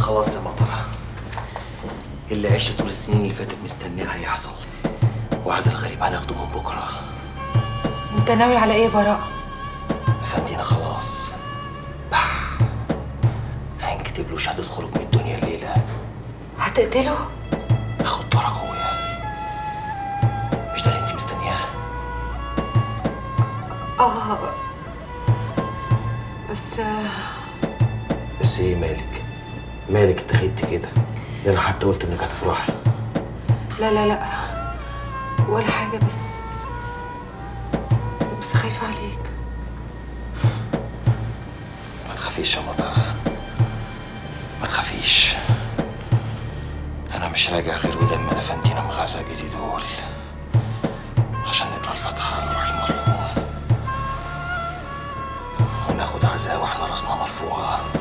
خلاص يا مطرة اللي عشت طول السنين اللي فاتت مستنيه هيحصل وعزل الغريب هناخده من بكره انت ناوي على ايه يا براء افندينا خلاص بح هنكتب له شهاده خروج من الدنيا الليله هتقتله اخد دور اخويا مش ده اللي انت مستنياه اه بس آه، بس ايه مالك مالك اتخذتي كده ده انا حتى قلت انك هتفرحي لا لا لا ولا حاجة بس بس خايفة عليك ما تخافيش يا مطر ما تخافيش انا مش راجع غير ودم افندينا مغرق ايدي دول عشان نقرا الفاتحه على روح المرحوم وناخد عزاء واحنا راسنا مرفوعه